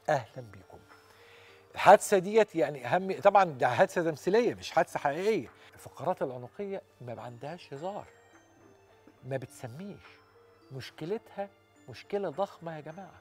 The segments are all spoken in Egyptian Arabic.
اهلا بيكم الحادثه ديت يعني اهم طبعا ده حادثه تمثيليه مش حادثه حقيقيه الفقرات العنقيه ما عندهاش هزار ما بتسميش مشكلتها مشكله ضخمه يا جماعه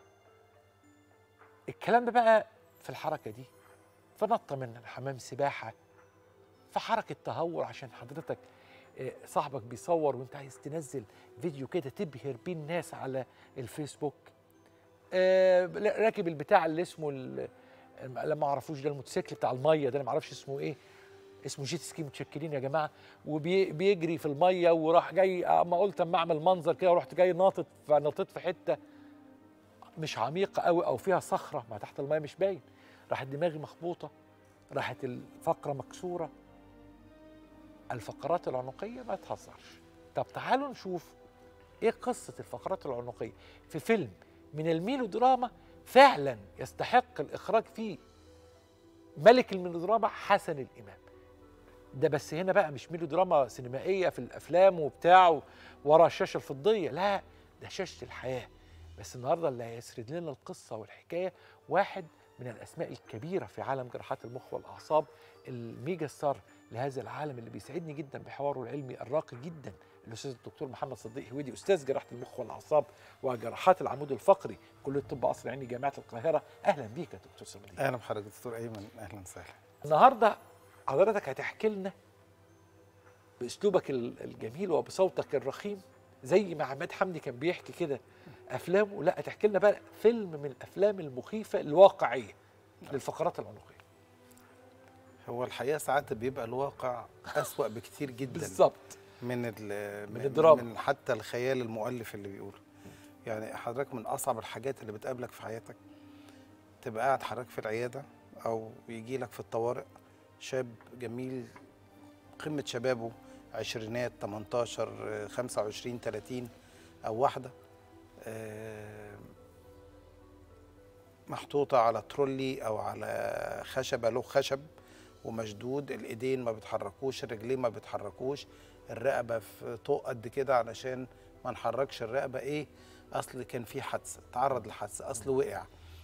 الكلام ده بقى في الحركه دي في نطه من حمام سباحه في حركه تهور عشان حضرتك آه، صاحبك بيصور وانت عايز تنزل فيديو كده تبهر بيه الناس على الفيسبوك آه، راكب البتاع اللي اسمه ال- اللي ما اعرفوش ده الموتوسيكل بتاع الميه ده انا ما اعرفش اسمه ايه اسمه جيت سكي متشكرين يا جماعه وبيجري في الميه وراح جاي اما قلت اما اعمل منظر كده ورحت جاي ناطط فنطيت في حته مش عميقه قوي او فيها صخره ما تحت الميه مش باين راحت دماغي مخبوطه راحت الفقره مكسوره الفقرات العنقيه ما تهزرش طب تعالوا نشوف ايه قصه الفقرات العنقيه في فيلم من الميلودراما فعلا يستحق الاخراج فيه ملك الميلودراما حسن الامام ده بس هنا بقى مش ميلودراما سينمائيه في الافلام وبتاع ورا الشاشه الفضيه لا ده شاشه الحياه بس النهارده اللي هيسرد لنا القصه والحكايه واحد من الاسماء الكبيره في عالم جراحات المخ والاعصاب الميجا ستار لهذا العالم اللي بيسعدني جدا بحواره العلمي الراقي جدا الاستاذ الدكتور محمد صديق هويدي استاذ جراحه المخ والاعصاب وجراحات العمود الفقري كليه طب قصر عيني جامعه القاهره اهلا بيك يا دكتور صديق اهلا بحضرتك دكتور ايمن اهلا وسهلا النهارده حضرتك هتحكي لنا باسلوبك ال- الجميل وبصوتك الرخيم زي ما عماد حمدي كان بيحكي كده افلامه لا هتحكي لنا بقى فيلم من الافلام المخيفه الواقعيه للفقرات العنقيه هو الحقيقه ساعات بيبقى الواقع اسوا بكتير جدا بالظبط من ال- من الدراما. من حتى الخيال المؤلف اللي بيقوله يعني حضرتك من اصعب الحاجات اللي بتقابلك في حياتك تبقى قاعد حضرتك في العياده او يجي لك في الطوارئ شاب جميل قمه شبابه عشرينات 18 آه، 25 30 او واحده آه، محطوطه على ترولي او على خشبه له خشب ومشدود الايدين ما بيتحركوش الرجلين ما بيتحركوش الرقبه في طوق قد كده علشان ما نحركش الرقبه ايه اصل كان في حادثه تعرض لحادثه اصله وقع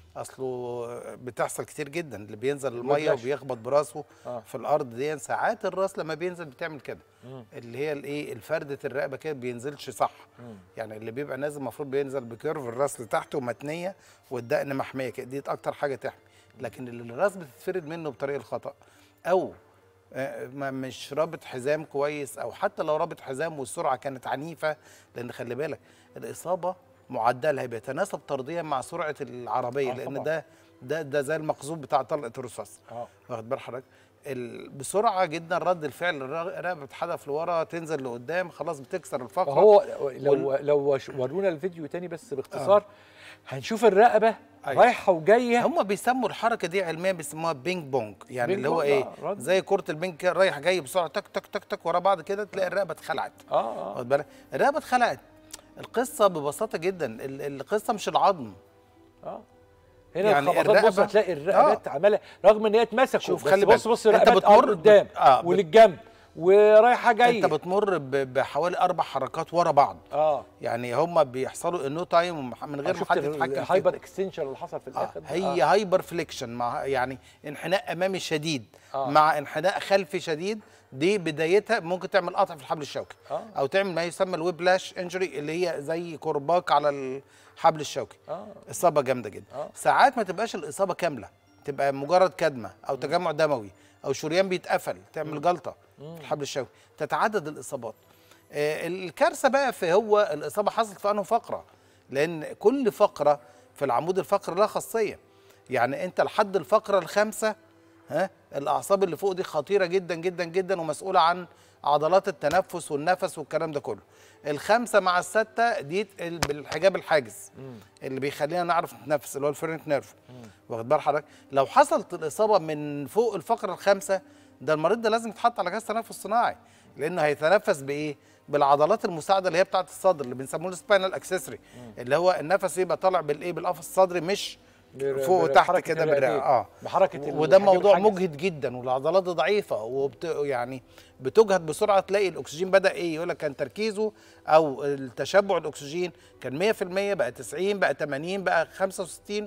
اصله بتحصل كتير جدا اللي بينزل الميه الولاش. وبيخبط براسه آه. في الارض دي ساعات الراس لما بينزل بتعمل كده مم. اللي هي الايه الفرده الرقبه كده بينزلش صح مم. يعني اللي بيبقى نازل المفروض بينزل بكيرف الراس لتحت ومتنيه والدقن محميه كده دي اكتر حاجه تحمي لكن اللي الراس بتتفرد منه بطريقه الخطا او آه، ما مش رابط حزام كويس او حتى لو رابط حزام والسرعه كانت عنيفه لان خلي بالك الاصابه معدلها بيتناسب طرديا مع سرعه العربيه آه، لان طبعاً. ده ده ده زي المقذوف بتاع طلقه الرصاص اه واخد بال حضرتك ال- بسرعه جدا رد الفعل الرق- الرقبه بتحدف لورا تنزل لقدام خلاص بتكسر الفقره وهو لو لو وش- ورونا الفيديو تاني بس باختصار هنشوف الرقبه أيوة. رايحه وجايه هم بيسموا الحركه دي علميا بيسموها بينج بونج يعني بينج اللي هو بونج، ايه آه، رد. زي كره البينج كده رايح جاي بسرعه تك تك تك تك ورا بعض كده تلاقي الرقبه اتخلعت اه اه واخد بالك الرقبه اتخلعت القصه ببساطه جدا ال- القصه مش العظم اه هنا يعني يعني الخبطات بص الرقبة- هتلاقي الرقبات عماله رغم ان هي اتمسكوا شوف بس خلي بص بالك، بص أنت الرقبات بتمر بتمر قدام ب- آه، بت- وللجنب ورايحه جايه انت بتمر ب- بحوالي اربع حركات ورا بعض اه يعني هم بيحصلوا النو تايم من غير ما شفت حد يتحكم فيهم. الهايبر اكستنشن اللي حصل في آه. الاخر ده؟ هي آه. هايبر فليكشن مع يعني انحناء امامي شديد آه. مع انحناء خلفي شديد دي بدايتها ممكن تعمل قطع في الحبل الشوكي آه. او تعمل ما يسمى الويبلاش انجري اللي هي زي كرباك على الحبل الشوكي اه اصابه جامده جدا آه. ساعات ما تبقاش الاصابه كامله تبقى مجرد كدمه او تجمع دموي او شريان بيتقفل تعمل جلطه في الحبل الشوكي تتعدد الاصابات آه، الكارثه بقى في هو الاصابه حصلت في انه فقره لان كل فقره في العمود الفقري لها خاصيه يعني انت لحد الفقره الخامسه ها الاعصاب اللي فوق دي خطيره جدا جدا جدا ومسؤوله عن عضلات التنفس والنفس والكلام ده كله الخامسه مع السته دي ال- بالحجاب الحاجز اللي بيخلينا نعرف نتنفس اللي هو الفرنت نيرف واخد بال حضرتك لو حصلت الاصابه من فوق الفقره الخامسه ده المريض ده لازم يتحط على جهاز تنفس صناعي لانه هيتنفس بايه بالعضلات المساعده اللي هي بتاعه الصدر اللي بنسموه السباينال اكسسوري اللي هو النفس يبقى طالع بالايه بالقفص الصدري مش بر- فوق بر- وتحت بحركة كده الرئتين. بالرئه اه بحركة ال- وده الحاجب موضوع الحاجز. مجهد جدا والعضلات دي ضعيفه وبت يعني بتجهد بسرعه تلاقي الاكسجين بدا ايه يقول لك كان تركيزه او التشبع الاكسجين كان 100% بقى 90 بقى 80 بقى 65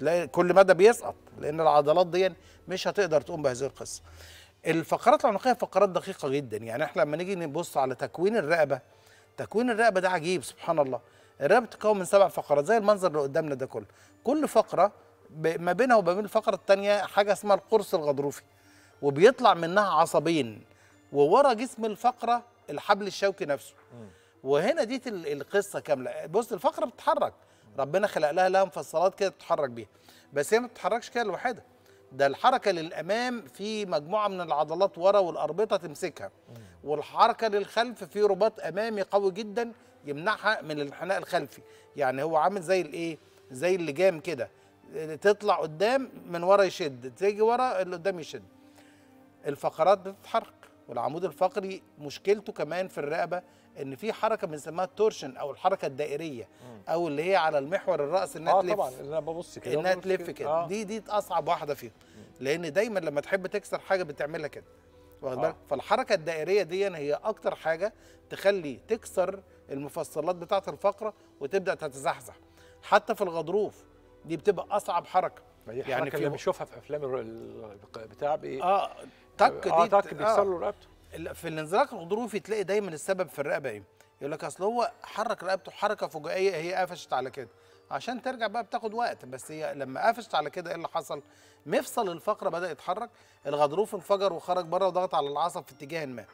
تلاقي كل مدى بيسقط لان العضلات دي مش هتقدر تقوم بهذه القصه الفقرات العنقيه فقرات دقيقه جدا يعني احنا لما نيجي نبص على تكوين الرقبه تكوين الرقبه ده عجيب سبحان الله الرقبه بتتكون من سبع فقرات زي المنظر اللي قدامنا ده كله كل فقره ب- ما بينها وما بين الفقره الثانيه حاجه اسمها القرص الغضروفي وبيطلع منها عصبين وورا جسم الفقره الحبل الشوكي نفسه وهنا دي ال- القصه كامله بص الفقره بتتحرك ربنا خلق لها لها مفصلات كده بتتحرك بيها بس هي ما بتتحركش كده لوحدها ده الحركه للامام في مجموعه من العضلات ورا والاربطه تمسكها والحركه للخلف في رباط امامي قوي جدا يمنعها من الانحناء الخلفي يعني هو عامل زي الايه زي اللجام كده تطلع قدام من ورا يشد تيجي ورا اللي قدام يشد الفقرات بتتحرك والعمود الفقري مشكلته كمان في الرقبه ان في حركه بنسميها التورشن او الحركه الدائريه او اللي هي على المحور الراس انها اه تلف طبعا انا ببص كده انها ببص تلف كده آه. دي دي اصعب واحده فيهم لان دايما لما تحب تكسر حاجه بتعملها كده واخد آه. بالك فالحركه الدائريه دي هي اكتر حاجه تخلي تكسر المفصلات بتاعه الفقره وتبدا تتزحزح حتى في الغضروف دي بتبقى اصعب حركه ما دي يعني يعني في- اللي بنشوفها في افلام الر- ال- بتاع بايه اه تك اه دي تك بيكسر له رقبته ال- في الانزلاق الغضروفي تلاقي دايما السبب في الرقبه ايه؟ يقول لك اصل هو حرك رقبته حركه فجائيه هي قفشت على كده عشان ترجع بقى بتاخد وقت بس هي لما قفشت على كده ايه اللي حصل؟ مفصل الفقره بدا يتحرك الغضروف انفجر وخرج بره وضغط على العصب في اتجاه ما.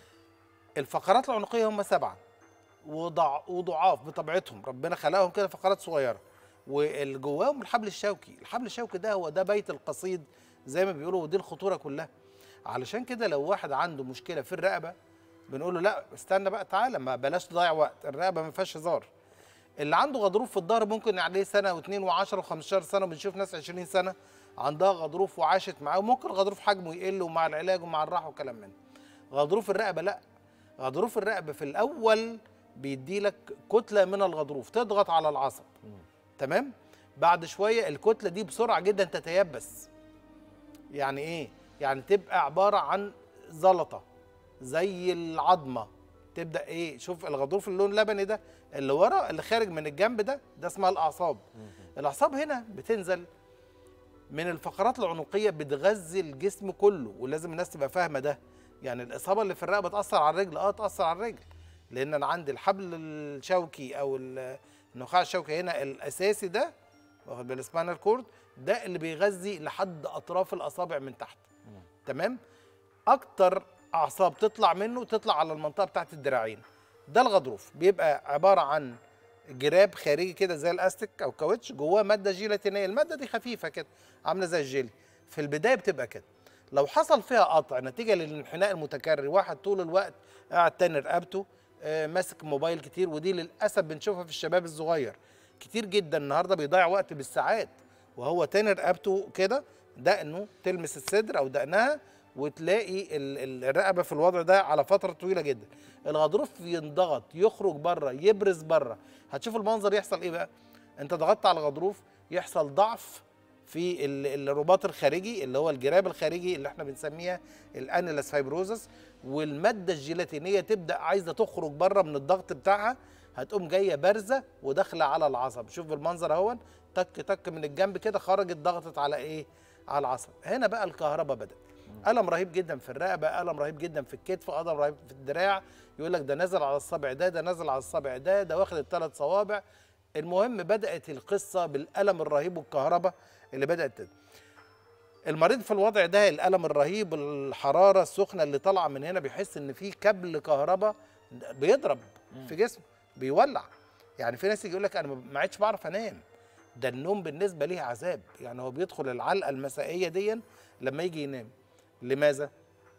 الفقرات العنقيه هم سبعه وضع وضعاف بطبيعتهم ربنا خلقهم كده فقرات صغيره واللي جواهم الحبل الشوكي الحبل الشوكي ده هو ده بيت القصيد زي ما بيقولوا ودي الخطوره كلها علشان كده لو واحد عنده مشكله في الرقبه بنقول له لا استنى بقى تعالى ما بلاش تضيع وقت الرقبه ما فيهاش هزار اللي عنده غضروف في الظهر ممكن عليه سنه واثنين وعشرة و15 سنه وبنشوف ناس 20 سنه عندها غضروف وعاشت معاه وممكن غضروف حجمه يقل ومع العلاج ومع الراحه وكلام من ده. غضروف الرقبه لا غضروف الرقبه في الاول بيدي لك كتله من الغضروف تضغط على العصب تمام بعد شويه الكتله دي بسرعه جدا تتيبس يعني ايه يعني تبقى عباره عن زلطه زي العظمه تبدا ايه شوف الغضروف اللون اللبني ده اللي ورا اللي خارج من الجنب ده ده اسمها الاعصاب الاعصاب هنا بتنزل من الفقرات العنقيه بتغذي الجسم كله ولازم الناس تبقى فاهمه ده يعني الاصابه اللي في الرقبه تاثر على الرجل اه تاثر على الرجل لان انا عندي الحبل الشوكي او ال- النخاع الشوكي هنا الاساسي ده واخد بالسباينال كورد ده اللي بيغذي لحد اطراف الاصابع من تحت تمام اكتر اعصاب تطلع منه تطلع على المنطقه بتاعت الدراعين ده الغضروف بيبقى عباره عن جراب خارجي كده زي الاستيك او كاوتش جواه ماده جيلاتينيه الماده دي خفيفه كده عامله زي الجيلي في البدايه بتبقى كده لو حصل فيها قطع نتيجه للانحناء المتكرر واحد طول الوقت قاعد تاني رقبته آه، ماسك موبايل كتير ودي للاسف بنشوفها في الشباب الصغير كتير جدا النهارده بيضيع وقت بالساعات وهو تاني رقبته كده دقنه تلمس الصدر او دقنها وتلاقي ال- الرقبه في الوضع ده على فتره طويله جدا الغضروف ينضغط يخرج بره يبرز بره هتشوف المنظر يحصل ايه بقى انت ضغطت على الغضروف يحصل ضعف في ال- الرباط الخارجي اللي هو الجراب الخارجي اللي احنا بنسميها الانيلاس فايبروزس والماده الجيلاتينيه تبدا عايزه تخرج بره من الضغط بتاعها هتقوم جايه بارزه وداخله على العصب شوف المنظر اهون تك تك من الجنب كده خرجت ضغطت على ايه على العصب هنا بقى الكهرباء بدات الم رهيب جدا في الرقبه الم رهيب جدا في الكتف الم رهيب في الدراع يقول لك ده نزل على الصابع ده ده نزل على الصابع ده ده واخد الثلاث صوابع المهم بدات القصه بالالم الرهيب والكهرباء اللي بدات تد- المريض في الوضع ده الالم الرهيب الحراره السخنه اللي طالعه من هنا بيحس ان في كبل كهرباء بيضرب في جسمه بيولع يعني في ناس يجي يقول لك انا ما عدتش بعرف انام ده النوم بالنسبه ليه عذاب يعني هو بيدخل العلقه المسائيه دي لما يجي ينام لماذا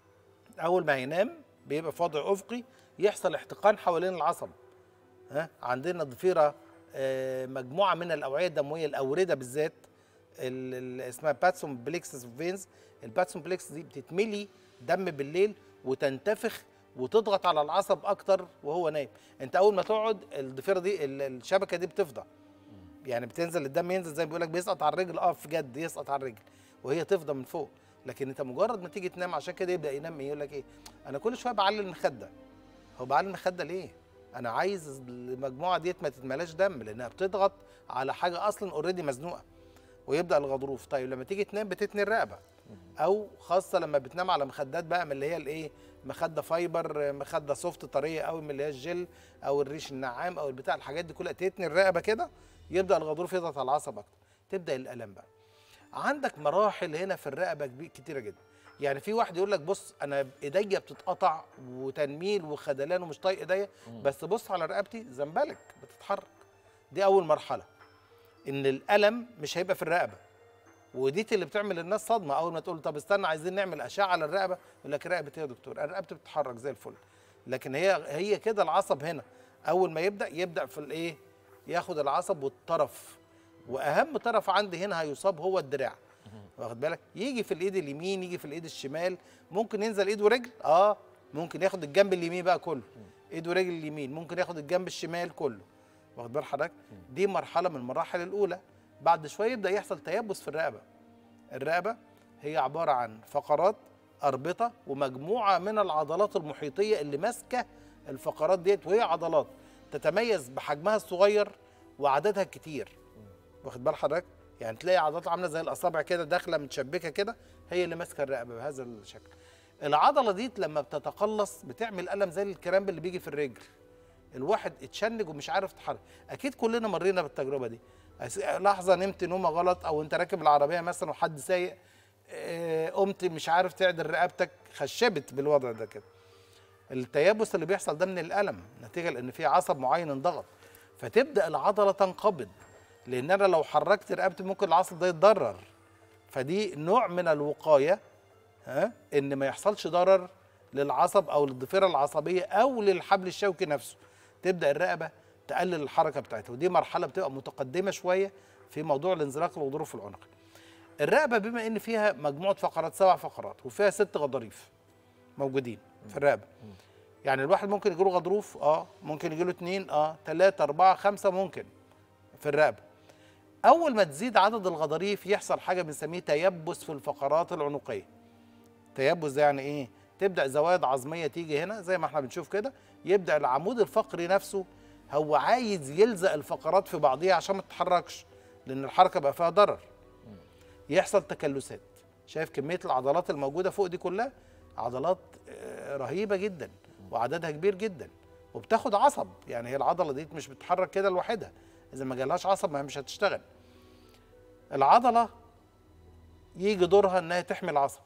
اول ما ينام بيبقى في وضع افقي يحصل احتقان حوالين العصب ها عندنا ضفيره آه، مجموعه من الاوعيه الدمويه الاورده بالذات ال- ال- اسمها باتسون بليكسس فينز الباتسون بليكس دي بتتملي دم بالليل وتنتفخ وتضغط على العصب اكتر وهو نايم انت اول ما تقعد الضفيره دي ال- الشبكه دي بتفضى يعني بتنزل الدم ينزل زي ما بيقول لك بيسقط على الرجل اه بجد يسقط على الرجل وهي تفضى من فوق لكن انت مجرد ما تيجي تنام عشان كده يبدا ينام يقول لك ايه انا كل شويه بعلي المخده هو بعلي المخده ليه انا عايز المجموعه ديت ما تتملاش دم لانها بتضغط على حاجه اصلا اوريدي مزنوقه ويبدا الغضروف طيب لما تيجي تنام بتتني الرقبه او خاصه لما بتنام على مخدات بقى من اللي هي الايه مخده فايبر مخده سوفت طريه قوي من اللي هي الجل او الريش النعام او البتاع الحاجات دي كلها تتني الرقبه كده يبدا الغضروف يضغط على العصب اكتر تبدا الالم بقى عندك مراحل هنا في الرقبه كبي- كتيره جدا يعني في واحد يقول لك بص انا ايديا بتتقطع وتنميل وخدلان ومش طايق ايديا بس بص على رقبتي زنبلك بتتحرك دي اول مرحله ان الالم مش هيبقى في الرقبه ودي اللي بتعمل للناس صدمه اول ما تقول طب استنى عايزين نعمل اشعه على الرقبه يقول لك رقبه ايه يا دكتور انا رقبتي بتتحرك زي الفل لكن هي هي كده العصب هنا اول ما يبدا يبدا في الايه ياخد العصب والطرف واهم طرف عندي هنا هيصاب هو الدراع واخد بالك يجي في الايد اليمين يجي في الايد الشمال ممكن ينزل ايد ورجل اه ممكن ياخد الجنب اليمين بقى كله ايد ورجل اليمين ممكن ياخد الجنب الشمال كله واخد بال حضرتك دي مرحله من المراحل الاولى بعد شويه يبدا يحصل تيبس في الرقبه الرقبه هي عباره عن فقرات اربطه ومجموعه من العضلات المحيطيه اللي ماسكه الفقرات ديت وهي عضلات تتميز بحجمها الصغير وعددها الكتير واخد بال حضرتك يعني تلاقي عضلات عامله زي الاصابع كده داخله متشبكه كده هي اللي ماسكه الرقبه بهذا الشكل العضله دي لما بتتقلص بتعمل الم زي الكرامب اللي بيجي في الرجل الواحد اتشنج ومش عارف يتحرك اكيد كلنا مرينا بالتجربه دي أس- لحظه نمت نومه غلط او انت راكب العربيه مثلا وحد سايق آه، قمت مش عارف تعدل رقبتك خشبت بالوضع ده كده التيبس اللي بيحصل ده من الالم نتيجه لان في عصب معين انضغط فتبدا العضله تنقبض لان انا لو حركت رقبتي ممكن العصب ده يتضرر فدي نوع من الوقايه ها ان ما يحصلش ضرر للعصب او للضفيره العصبيه او للحبل الشوكي نفسه تبدا الرقبه تقلل الحركه بتاعتها ودي مرحله بتبقى متقدمه شويه في موضوع الانزلاق الغضروف العنقي الرقبه بما ان فيها مجموعه فقرات سبع فقرات وفيها ست غضاريف موجودين في الرقبه يعني الواحد ممكن يجيله غضروف اه ممكن يجيله اتنين اه تلاته اربعه خمسه ممكن في الرقبه اول ما تزيد عدد الغضاريف يحصل حاجه بنسميه تيبس في الفقرات العنقيه تيبس ده يعني ايه تبدا زوايد عظميه تيجي هنا زي ما احنا بنشوف كده يبدا العمود الفقري نفسه هو عايز يلزق الفقرات في بعضيها عشان ما تتحركش لان الحركه بقى فيها ضرر يحصل تكلسات شايف كميه العضلات الموجوده فوق دي كلها عضلات آه، رهيبه جدا وعددها كبير جدا وبتاخد عصب يعني هي العضله دي مش بتتحرك كده لوحدها اذا ما جالهاش عصب ما هي مش هتشتغل العضله يجي دورها انها تحمي العصب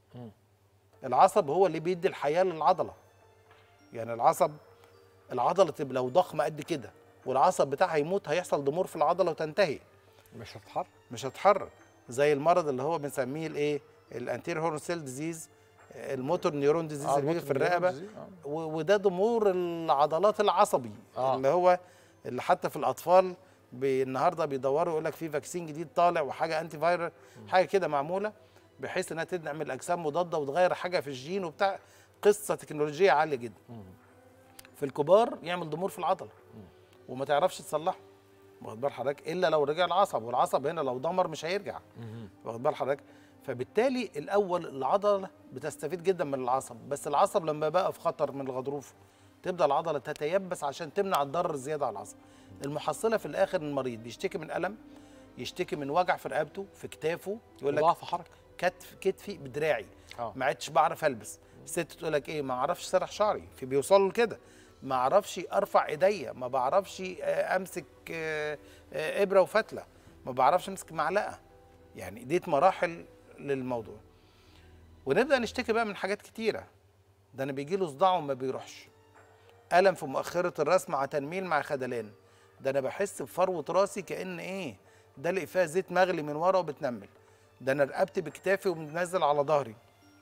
العصب هو اللي بيدي الحياه للعضله يعني العصب العضله تبقى لو ضخمه قد كده والعصب بتاعها يموت هيحصل ضمور في العضله وتنتهي مش هتتحرك مش هتتحرك زي المرض اللي هو بنسميه الايه الانتير هورن سيل ديزيز الموتور نيورون ديزيز اللي بيجي في الرقبه و- وده ضمور العضلات العصبي آه. اللي هو اللي حتى في الاطفال بي- النهارده بيدوروا يقول لك في فاكسين جديد طالع وحاجه انتي فايرال حاجه كده معموله بحيث انها تنعمل اجسام مضاده وتغير حاجه في الجين وبتاع قصه تكنولوجيه عاليه جدا في الكبار يعمل ضمور في العضله وما تعرفش تصلحه واخد بال حضرتك الا لو رجع العصب والعصب هنا لو ضمر مش هيرجع واخد بال حضرتك فبالتالي الاول العضله بتستفيد جدا من العصب بس العصب لما بقى في خطر من الغضروف تبدا العضله تتيبس عشان تمنع الضرر الزياده على العصب المحصله في الاخر إن المريض بيشتكي من الم يشتكي من وجع في رقبته في كتافه يقول لك ضعف حركه كتف كتفي بدراعي آه. ما عدتش بعرف البس الست تقول لك ايه ما اعرفش سرح شعري في بيوصلوا لكده ما اعرفش ارفع ايديا ما بعرفش آه، امسك آه، آه، ابره وفتله ما بعرفش امسك معلقه يعني ديت مراحل للموضوع ونبدا نشتكي بقى من حاجات كتيره ده انا بيجي له صداع وما بيروحش الم في مؤخره الراس مع تنميل مع خدلان ده انا بحس بفروه راسي كان ايه ده اللي فيها زيت مغلي من ورا وبتنمل ده انا رقبتي بكتافي ومنزل على ظهري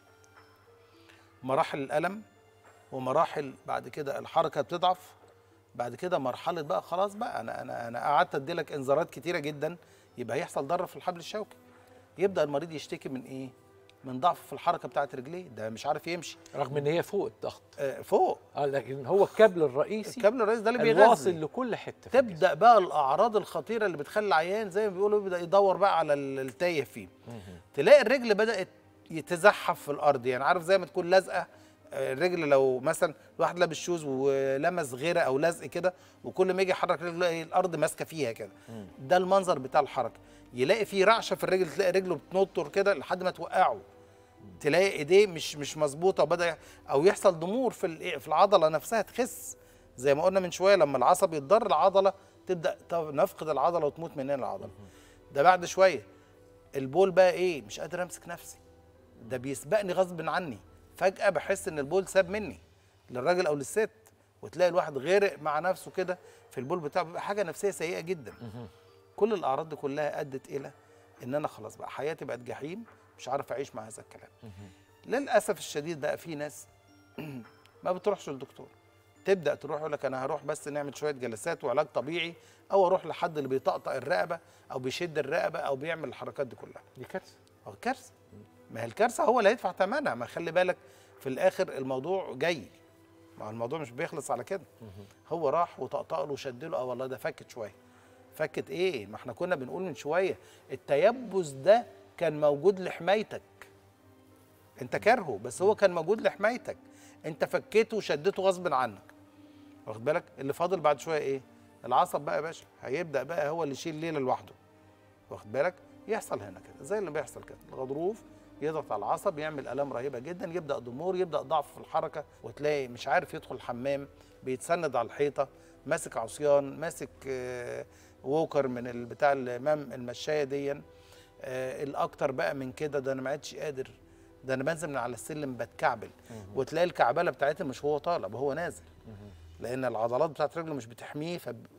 مراحل الالم ومراحل بعد كده الحركه بتضعف بعد كده مرحله بقى خلاص بقى انا انا انا قعدت ادي لك انذارات كتيره جدا يبقى هيحصل ضرر في الحبل الشوكي يبدا المريض يشتكي من ايه من ضعف في الحركه بتاعت رجليه ده مش عارف يمشي رغم ان هي فوق الضغط آه فوق اه لكن هو الكابل الرئيسي الكابل الرئيسي ده اللي الواصل بيغذي لكل حته في الجسم. تبدا بقى الاعراض الخطيره اللي بتخلي العيان زي ما بيقولوا يبدا يدور بقى على ال- التايه فيه تلاقي الرجل بدات يتزحف في الارض يعني عارف زي ما تكون لازقه آه، الرجل لو مثلا واحد لابس شوز ولمس غيره او لزق كده وكل ما يجي يحرك رجله يلاقي الارض ماسكه فيها كده ده المنظر بتاع الحركه يلاقي فيه رعشه في الرجل تلاقي رجله بتنطر كده لحد ما توقعه تلاقي ايديه مش مش مظبوطه وبدا ي- او يحصل ضمور في الإيه- في العضله نفسها تخس زي ما قلنا من شويه لما العصب يتضر العضله تبدا ت- نفقد العضله وتموت مننا العضله ده بعد شويه البول بقى ايه مش قادر امسك نفسي ده بيسبقني غصب عني فجاه بحس ان البول ساب مني للراجل او للست وتلاقي الواحد غرق مع نفسه كده في البول بتاعه بيبقى حاجه نفسيه سيئه جدا كل الاعراض دي كلها ادت الى ان انا خلاص بقى حياتي بقت جحيم مش عارف اعيش مع هذا الكلام للاسف الشديد بقى في ناس ما بتروحش للدكتور تبدا تروح يقول لك انا هروح بس نعمل شويه جلسات وعلاج طبيعي او اروح لحد اللي بيطقطق الرقبه او بيشد الرقبه او بيعمل الحركات دي كلها دي كارثه هو كارثه ما هي الكارثه هو اللي هيدفع ثمنها ما خلي بالك في الاخر الموضوع جاي ما هو الموضوع مش بيخلص على كده هو راح وطقطق له وشد له اه والله ده فكت شويه فكت ايه ما احنا كنا بنقول من شويه التيبس ده كان موجود لحمايتك انت كارهه بس هو كان موجود لحمايتك انت فكيته وشدته غصب عنك واخد بالك اللي فاضل بعد شويه ايه العصب بقى يا باشا هيبدا بقى هو اللي يشيل الليله لوحده واخد بالك يحصل هنا كده زي اللي بيحصل كده الغضروف يضغط على العصب يعمل الام رهيبه جدا يبدا ضمور يبدا ضعف في الحركه وتلاقي مش عارف يدخل الحمام بيتسند على الحيطه ماسك عصيان ماسك آه، ووكر من ال- بتاع الامام المشايه دي آه، الاكتر بقى من كده ده انا ما عدتش قادر ده انا بنزل من على السلم بتكعبل وتلاقي الكعبله بتاعتي مش هو طالع هو نازل لان العضلات بتاعت رجله مش بتحميه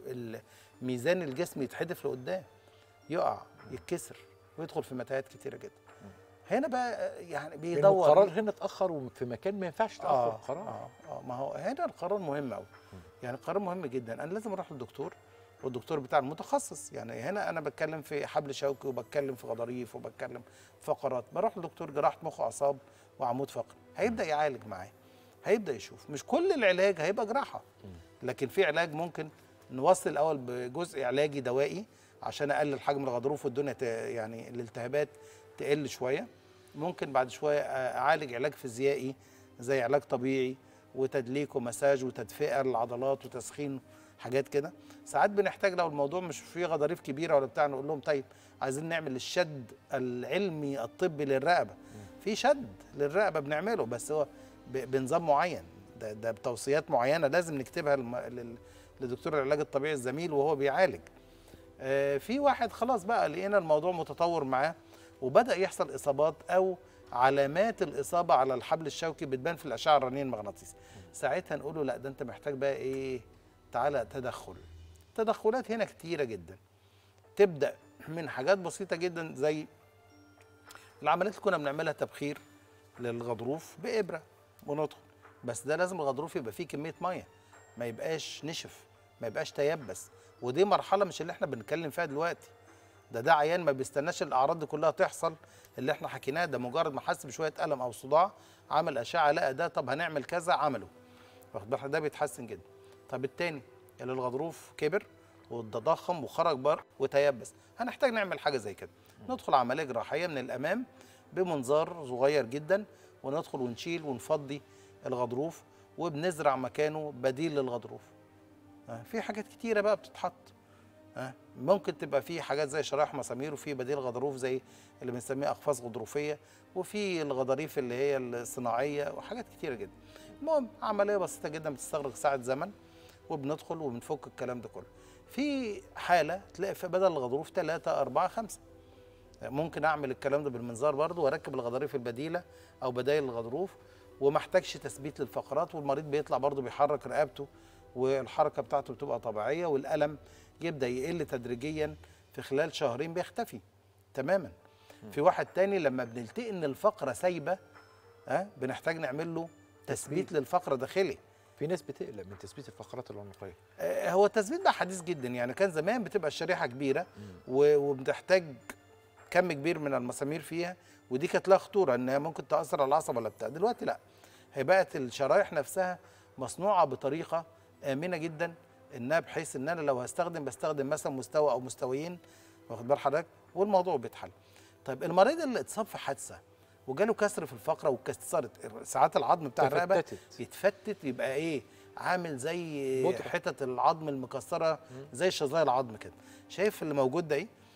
فميزان الجسم يتحدف لقدام يقع يتكسر ويدخل في متاهات كتيره جدا هنا بقى يعني لأنه بيدور القرار هنا اتاخر وفي مكان ما ينفعش تاخر اه القرار اه اه ما هو هنا القرار مهم قوي يعني القرار مهم جدا انا لازم اروح للدكتور والدكتور بتاع المتخصص يعني هنا انا بتكلم في حبل شوكي وبتكلم في غضاريف وبتكلم في فقرات بروح لدكتور جراحه مخ واعصاب وعمود فقري هيبدا يعالج معايا هيبدا يشوف مش كل العلاج هيبقى جراحه لكن في علاج ممكن نوصل الاول بجزء علاجي دوائي عشان اقلل حجم الغضروف والدنيا ت- يعني الالتهابات تقل شويه ممكن بعد شويه اعالج علاج فيزيائي زي علاج طبيعي وتدليك ومساج وتدفئه للعضلات وتسخين حاجات كده ساعات بنحتاج لو الموضوع مش فيه غضاريف كبيره ولا بتاع نقول لهم طيب عايزين نعمل الشد العلمي الطبي للرقبه في شد للرقبه بنعمله بس هو ب- بنظام معين ده, ده بتوصيات معينه لازم نكتبها للم- لل- لدكتور العلاج الطبيعي الزميل وهو بيعالج آه، في واحد خلاص بقى لقينا الموضوع متطور معاه وبدا يحصل اصابات او علامات الاصابه على الحبل الشوكي بتبان في الاشعه الرنين المغناطيسي ساعتها نقول له لا ده انت محتاج بقى ايه تعالى تدخل تدخلات هنا كتيره جدا تبدا من حاجات بسيطه جدا زي العمليات اللي كنا بنعملها تبخير للغضروف بابره وندخل بس ده لازم الغضروف يبقى فيه كميه ميه ما يبقاش نشف ما يبقاش تيبس ودي مرحله مش اللي احنا بنتكلم فيها دلوقتي ده ده عيان ما بيستناش الاعراض دي كلها تحصل اللي احنا حكيناه ده مجرد ما حس بشويه الم او صداع عمل اشعه لقى ده طب هنعمل كذا عمله واخد بالك ده بيتحسن جدا طب التاني اللي الغضروف كبر وتضخم وخرج بره وتيبس هنحتاج نعمل حاجه زي كده ندخل عمليه جراحيه من الامام بمنظار صغير جدا وندخل ونشيل ونفضي الغضروف وبنزرع مكانه بديل للغضروف آه، في حاجات كتيره بقى بتتحط آه، ممكن تبقى في حاجات زي شرايح مسامير وفي بديل غضروف زي اللي بنسميها اقفاص غضروفيه وفي الغضاريف اللي هي الصناعيه وحاجات كتيره جدا المهم عمليه بسيطه جدا بتستغرق ساعه زمن وبندخل وبنفك الكلام ده كله في حاله تلاقي في بدل الغضروف ثلاثة أربعة خمسة ممكن أعمل الكلام ده بالمنظار برضو وأركب الغضاريف البديلة أو بدايل الغضروف وما احتاجش تثبيت للفقرات والمريض بيطلع برضو بيحرك رقبته والحركة بتاعته بتبقى طبيعية والألم يبدأ يقل تدريجيا في خلال شهرين بيختفي تماما في واحد تاني لما بنلتقي ان الفقرة سايبة ها بنحتاج نعمل له تثبيت للفقرة داخلي في ناس بتقلق من تثبيت الفقرات العنقيه آه، هو التثبيت بقى حديث جدا يعني كان زمان بتبقى الشريحه كبيره و- وبتحتاج كم كبير من المسامير فيها ودي كانت لها خطوره انها ممكن تاثر على العصب ولا بتاع دلوقتي لا هي بقت الشرايح نفسها مصنوعه بطريقه امنه جدا انها بحيث ان انا لو هستخدم بستخدم مثلا مستوى او مستويين واخد بال حضرتك والموضوع بيتحل طيب المريض اللي اتصاب في حادثه وجاله كسر في الفقره واتكسرت ساعات العظم بتاع الرقبه تفتتت. يتفتت يبقى ايه عامل زي بودرة. حتت العظم المكسره زي شظايا العظم كده شايف اللي موجود ده ايه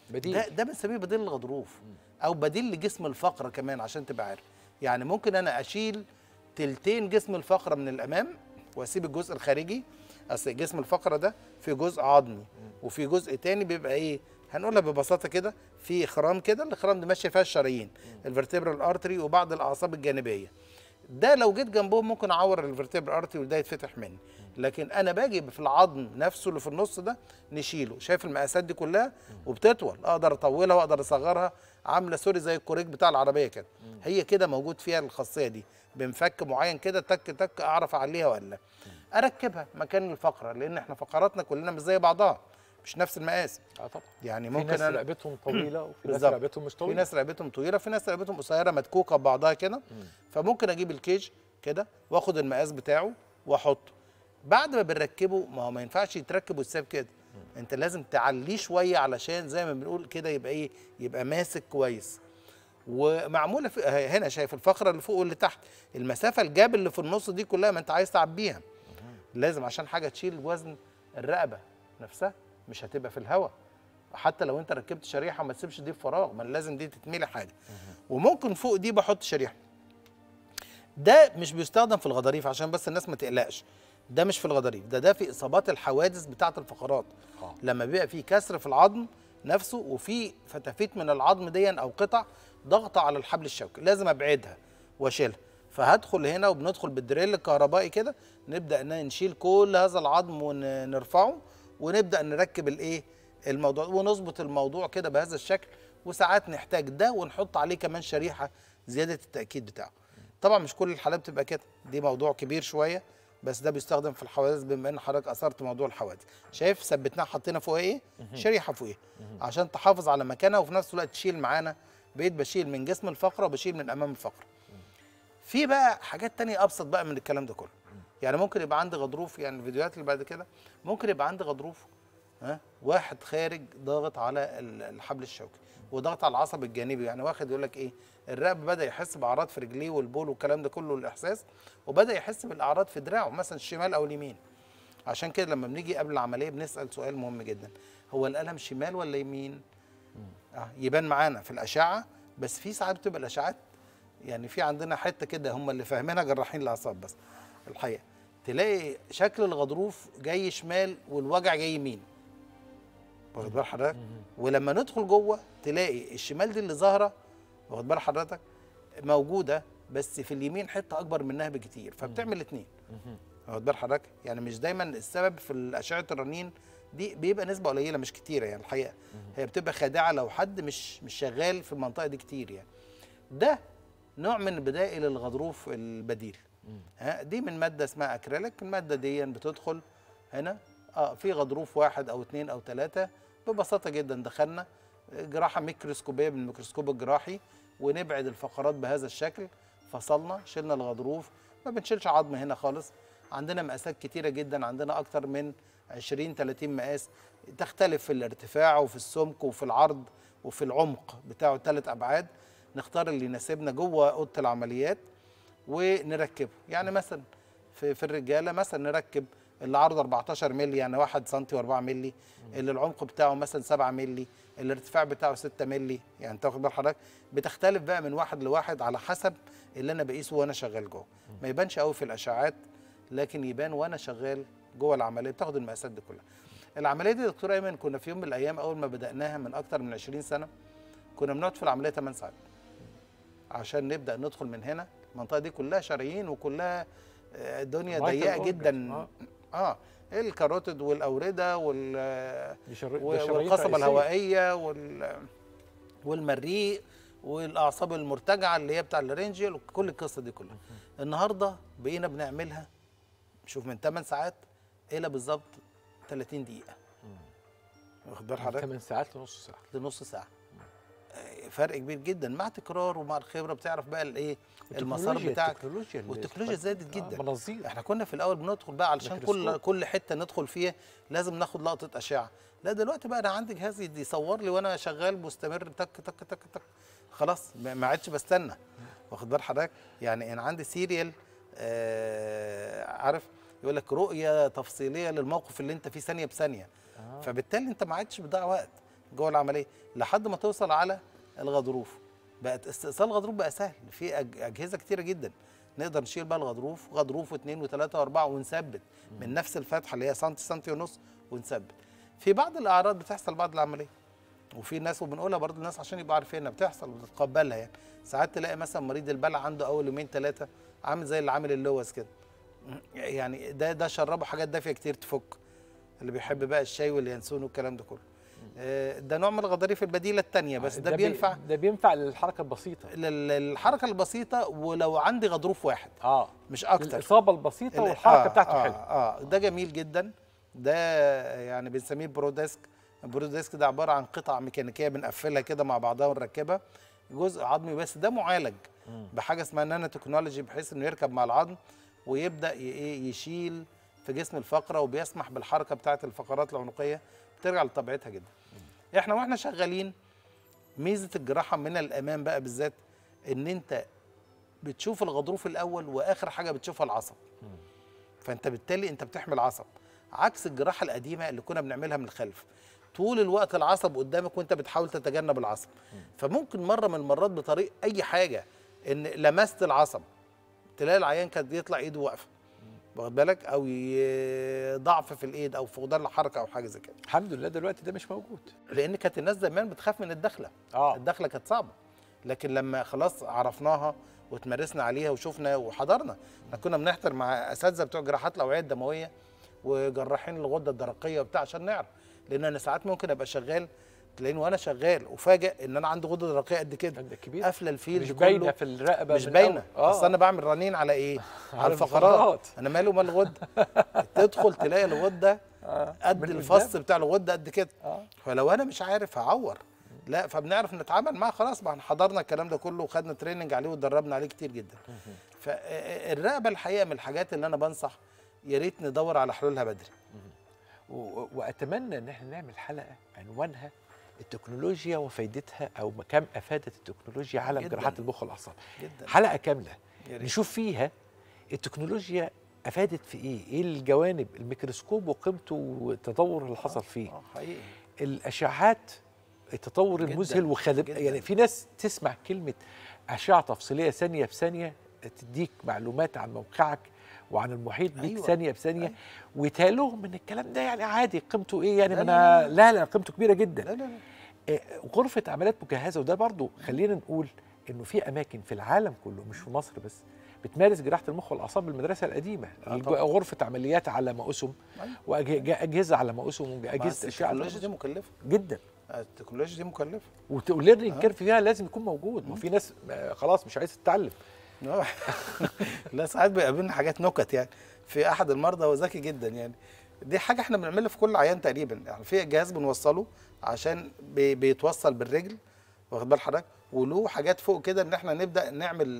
بديل ده ده بنسميه بديل الغضروف او بديل لجسم الفقره كمان عشان تبقى عارف يعني ممكن انا اشيل تلتين جسم الفقره من الامام واسيب الجزء الخارجي اصل جسم الفقره ده في جزء عظمي وفي جزء تاني بيبقى ايه هنقولها ببساطه كده في خرام كده الخرام دي ماشيه فيها الشرايين الفرتبرال ارتري وبعض الاعصاب الجانبيه ده لو جيت جنبهم ممكن اعور الفرتبرال ارتري وده يتفتح مني لكن انا باجي في العظم نفسه اللي في النص ده نشيله شايف المقاسات دي كلها وبتطول اقدر اطولها واقدر اصغرها عامله سوري زي الكوريك بتاع العربيه كده هي كده موجود فيها الخاصيه دي بمفك معين كده تك تك اعرف اعليها ولا اركبها مكان الفقره لان احنا فقراتنا كلنا مش زي بعضها مش نفس المقاس اه طبعا يعني في ممكن ناس أنا- رقبتهم طويله وفي ناس بالظبط. رقبتهم مش في طويله ناس رقبتهم طويله في ناس رقبتهم قصيره متكوكه ببعضها كده فممكن اجيب الكيج كده واخد المقاس بتاعه واحطه بعد ما بنركبه ما هو ما ينفعش يتركب ويتساب كده انت لازم تعليه شويه علشان زي ما بنقول كده يبقى ايه يبقى ماسك كويس ومعموله في هنا شايف الفقره اللي فوق واللي تحت المسافه الجاب اللي في النص دي كلها ما انت عايز تعبيها لازم عشان حاجه تشيل وزن الرقبه نفسها مش هتبقى في الهواء حتى لو انت ركبت شريحه ما تسيبش دي في فراغ ما لازم دي تتملي حاجه وممكن فوق دي بحط شريحه ده مش بيستخدم في الغضاريف عشان بس الناس ما تقلقش ده مش في الغضاريف ده ده في اصابات الحوادث بتاعه الفقرات آه. لما بيبقى في كسر في العظم نفسه وفي فتافيت من العظم دي او قطع ضغط على الحبل الشوكي لازم ابعدها واشيلها فهدخل هنا وبندخل بالدريل الكهربائي كده نبدا ان نشيل كل هذا العظم ونرفعه ونبدا نركب الايه الموضوع ونظبط الموضوع كده بهذا الشكل وساعات نحتاج ده ونحط عليه كمان شريحه زياده التاكيد بتاعه طبعا مش كل الحالات بتبقى كده دي موضوع كبير شويه بس ده بيستخدم في الحوادث بما ان حضرتك اثرت موضوع الحوادث شايف ثبتناها حطينا فوق ايه شريحه فوقيها عشان تحافظ على مكانها وفي نفس الوقت تشيل معانا بقيت بشيل من جسم الفقره وبشيل من امام الفقره في بقى حاجات تانية ابسط بقى من الكلام ده كله يعني ممكن يبقى عندي غضروف يعني الفيديوهات اللي بعد كده ممكن يبقى عندي غضروف ها واحد خارج ضاغط على ال- الحبل الشوكي وضغط على العصب الجانبي يعني واخد يقول لك ايه الرقبه بدا يحس باعراض في رجليه والبول والكلام ده كله الاحساس وبدا يحس بالاعراض في دراعه مثلا الشمال او اليمين عشان كده لما بنيجي قبل العمليه بنسال سؤال مهم جدا هو الالم شمال ولا يمين آه يبان معانا في الاشعه بس في ساعات بتبقى الاشعات يعني في عندنا حته كده هم اللي فاهمينها جراحين الاعصاب بس الحقيقه تلاقي شكل الغضروف جاي شمال والوجع جاي يمين واخد بال حضرتك ولما ندخل جوه تلاقي الشمال دي اللي ظاهره واخد بال حضرتك موجوده بس في اليمين حته اكبر منها بكتير فبتعمل الاثنين واخد بال حضرتك يعني مش دايما السبب في اشعه الرنين دي بيبقى نسبه قليله مش كتيره يعني الحقيقه هي بتبقى خادعه لو حد مش مش شغال في المنطقه دي كتير يعني ده نوع من بدائل الغضروف البديل ها دي من ماده اسمها اكريليك الماده دي بتدخل هنا اه في غضروف واحد او اثنين او ثلاثه ببساطه جدا دخلنا جراحه ميكروسكوبيه بالميكروسكوب الجراحي ونبعد الفقرات بهذا الشكل فصلنا شلنا الغضروف ما بنشيلش عظم هنا خالص عندنا مقاسات كتيره جدا عندنا اكتر من 20 30 مقاس تختلف في الارتفاع وفي السمك وفي العرض وفي العمق بتاعه ثلاث ابعاد نختار اللي يناسبنا جوه اوضه العمليات ونركبه يعني مثلا في, في الرجاله مثلا نركب اللي عرضه 14 مللي يعني 1 سم و4 مللي اللي العمق بتاعه مثلا 7 مللي الارتفاع بتاعه 6 مللي يعني انت واخد بال حضرتك بتختلف بقى من واحد لواحد على حسب اللي انا بقيسه وانا شغال جوه ما يبانش قوي في الاشعاعات لكن يبان وانا شغال جوه العمليه بتاخد المقاسات دي كلها العمليه دي يا دكتور ايمن كنا في يوم من الايام اول ما بداناها من اكتر من 20 سنه كنا بنقعد في العمليه 8 ساعات عشان نبدا ندخل من هنا المنطقه دي كلها شرايين وكلها آه، الدنيا Vital ضيقه organs. جدا آه. اه الكاروتيد والاورده وال دي شر... و- ده شرايين والقصبه رئيسية. الهوائيه وال والمريء والاعصاب المرتجعه اللي هي بتاع الرينجيال وكل القصه دي كلها النهارده بقينا بنعملها شوف من 8 ساعات الى بالظبط 30 دقيقه واخد بال حضرتك 8 ساعات لنص ساعه لنص ساعه آه، فرق كبير جدا مع تكرار ومع الخبره بتعرف بقى الايه المسار التكنولوجيا- بتاعك التكنولوجيا اللي والتكنولوجيا استفدت- زادت آه، جدا مناظير احنا كنا في الاول بندخل بقى علشان كل ميكروسكوب. كل حته ندخل فيها لازم ناخد لقطه اشعه لا دلوقتي بقى انا عندي جهاز يصور لي وانا شغال مستمر تك تك تك تك خلاص ما ما عادش بستنى واخد بال حضرتك يعني انا عندي سيريال آه عارف يقول لك رؤيه تفصيليه للموقف اللي انت فيه ثانيه بثانيه آه. فبالتالي انت ما عادش بتضيع وقت جوه العمليه لحد ما توصل على الغضروف بقت استئصال الغضروف بقى سهل في أج- اجهزه كتيره جدا نقدر نشيل بقى الغضروف غضروف واثنين وثلاثه واربعه ونثبت من نفس الفتحه اللي هي سنتي سنتي ونص ونثبت في بعض الاعراض بتحصل بعد العمليه وفي ناس وبنقولها برضه الناس عشان يبقوا عارفينها بتحصل وتتقبلها يعني ساعات تلاقي مثلا مريض البلع عنده اول يومين ثلاثه عامل زي اللي عامل اللوز كده يعني ده ده شربه حاجات دافيه كتير تفك اللي بيحب بقى الشاي واليانسون والكلام ده كله آه، ده نوع من الغضاريف البديله الثانيه بس ده بي- بينفع ده بينفع للحركه البسيطه لل- للحركه البسيطه ولو عندي غضروف واحد اه مش اكتر الاصابه البسيطه ال- والحركه آه بتاعته آه حلوه اه ده جميل جدا ده يعني بنسميه بروديسك البروديسك ده عباره عن قطع ميكانيكيه بنقفلها كده مع بعضها ونركبها جزء عظمي بس ده معالج بحاجه اسمها نانو تكنولوجي بحيث انه يركب مع العظم ويبدا ي- إيه يشيل في جسم الفقره وبيسمح بالحركه بتاعه الفقرات العنقيه بترجع لطبيعتها جدا احنا واحنا شغالين ميزه الجراحه من الامام بقى بالذات ان انت بتشوف الغضروف الاول واخر حاجه بتشوفها العصب فانت بالتالي انت بتحمل عصب عكس الجراحه القديمه اللي كنا بنعملها من الخلف طول الوقت العصب قدامك وانت بتحاول تتجنب العصب فممكن مره من المرات بطريق اي حاجه ان لمست العصب تلاقي العيان كان يطلع ايده واقفه واخد بالك او ي- ضعف في الايد او فقدان الحركه او حاجه زي كده الحمد لله دلوقتي ده مش موجود لان كانت الناس زمان بتخاف من الدخله اه الدخله كانت صعبه لكن لما خلاص عرفناها وتمارسنا عليها وشفنا وحضرنا احنا كنا بنحضر مع اساتذه بتوع جراحات الاوعيه الدمويه وجراحين الغده الدرقيه وبتاع عشان نعرف لان انا ساعات ممكن ابقى شغال تلاقيني وانا شغال وفاجئ ان انا عندي غده درقيه قد كده ده كبير قافله الفيل مش كله باينه في الرقبه مش من باينه أول. اه اصل انا بعمل رنين على ايه على على الفقرات الفقرات. انا مالي ومال الغده تدخل تلاقي الغده آه. قد من الفص قدام. بتاع الغده قد كده اه فلو انا مش عارف هعور لا فبنعرف نتعامل معاه خلاص ما احنا حضرنا الكلام ده كله وخدنا تريننج عليه واتدربنا عليه كتير جدا فالرقبه الحقيقه من الحاجات اللي انا بنصح يا ريت ندور على حلولها بدري و- واتمنى ان احنا نعمل حلقه عنوانها التكنولوجيا وفائدتها او كم افادت التكنولوجيا على جداً. جراحات المخ والاعصاب جدا حلقه كامله يا ريت. نشوف فيها التكنولوجيا افادت في ايه ايه الجوانب الميكروسكوب وقيمته والتطور اللي حصل فيه اه حقيقي الاشعاعات التطور جداً، المذهل وخلب جداً. يعني في ناس تسمع كلمه اشعه تفصيليه ثانيه بثانيه تديك معلومات عن موقعك وعن المحيط بيك أيوة، ثانيه بثانيه أيوة. ويتهيألهم ان الكلام ده يعني عادي قيمته ايه يعني لا، ما لا، انا لا لا قيمته كبيره جدا لا لا لا آه، غرفه عمليات مجهزه وده برضو خلينا نقول انه في اماكن في العالم كله مش في مصر بس بتمارس جراحه المخ والاعصاب بالمدرسه القديمه آه الج- طبعاً. غرفه عمليات على ما اسهم أيوة. واجهزه على ما اسهم بس واجهزه اشعه على ما التكنولوجيا دي أسهم. مكلفه جدا التكنولوجيا دي مكلفه والليرنينج كيرف فيها لازم يكون موجود ما في ناس آه، خلاص مش عايز تتعلم آه. لا ساعات بيقابلنا حاجات نكت يعني في احد المرضى هو ذكي جدا يعني دي حاجه احنا بنعملها في كل عيان تقريبا يعني في جهاز بنوصله عشان بي بيتوصل بالرجل واخد بال حضرتك وله حاجات فوق كده ان احنا نبدا نعمل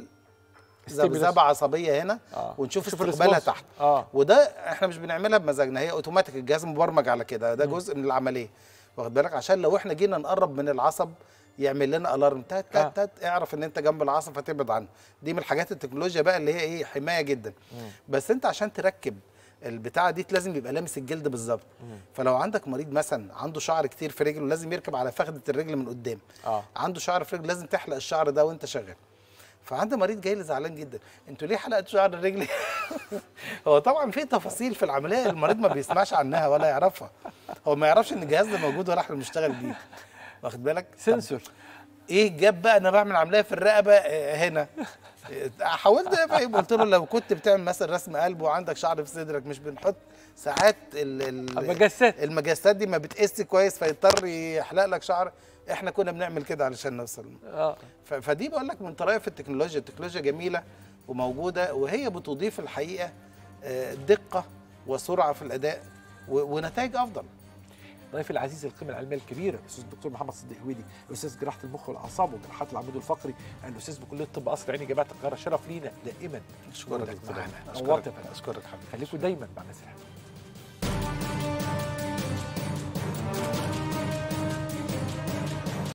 ذبذبه عصبيه هنا آه. ونشوف شوف استقبالها الريسبونس. تحت اه وده احنا مش بنعملها بمزاجنا هي اوتوماتيك الجهاز مبرمج على كده ده جزء من العمليه واخد بالك عشان لو احنا جينا نقرب من العصب يعمل لنا الارم تات آه. تات تات اعرف ان انت جنب العصب فتبعد عنه دي من الحاجات التكنولوجيا بقى اللي هي ايه حمايه جدا بس انت عشان تركب البتاعه دي لازم يبقى لامس الجلد بالظبط فلو عندك مريض مثلا عنده شعر كتير في رجله لازم يركب على فخده الرجل من قدام اه عنده شعر في رجله لازم تحلق الشعر ده وانت شغال فعندي مريض جاي لي زعلان جدا انتوا ليه حلقتوا شعر الرجل هو طبعا في تفاصيل في العمليه المريض ما بيسمعش عنها ولا يعرفها هو ما يعرفش ان الجهاز ده موجود ولا احنا بنشتغل بيه واخد بالك طب سنسور ايه جاب بقى انا بعمل عمليه في الرقبه آه، هنا آه، حاولت افهم قلت له لو كنت بتعمل مثلا رسم قلب وعندك شعر في صدرك مش بنحط ساعات ال ال المجسات المجسات دي ما بتقيس كويس فيضطر يحلق لك شعر احنا كنا بنعمل كده علشان نوصل اه ف- فدي بقول لك من طرائف التكنولوجيا التكنولوجيا جميله وموجوده وهي بتضيف الحقيقه آه، دقه وسرعه في الاداء و- ونتائج افضل ضيفي العزيز القيمه العلميه الكبيره الاستاذ الدكتور محمد صديق هويدي استاذ جراحه المخ والاعصاب وجراحات العمود الفقري الاستاذ بكليه الطب قصر عيني جامعه القاهره شرف لينا دائما اشكرك وجودك دكتور معانا أحمد. نورت يا اشكرك فندم. اشكرك حبيبي خليكم دايما مع ناس الحلوه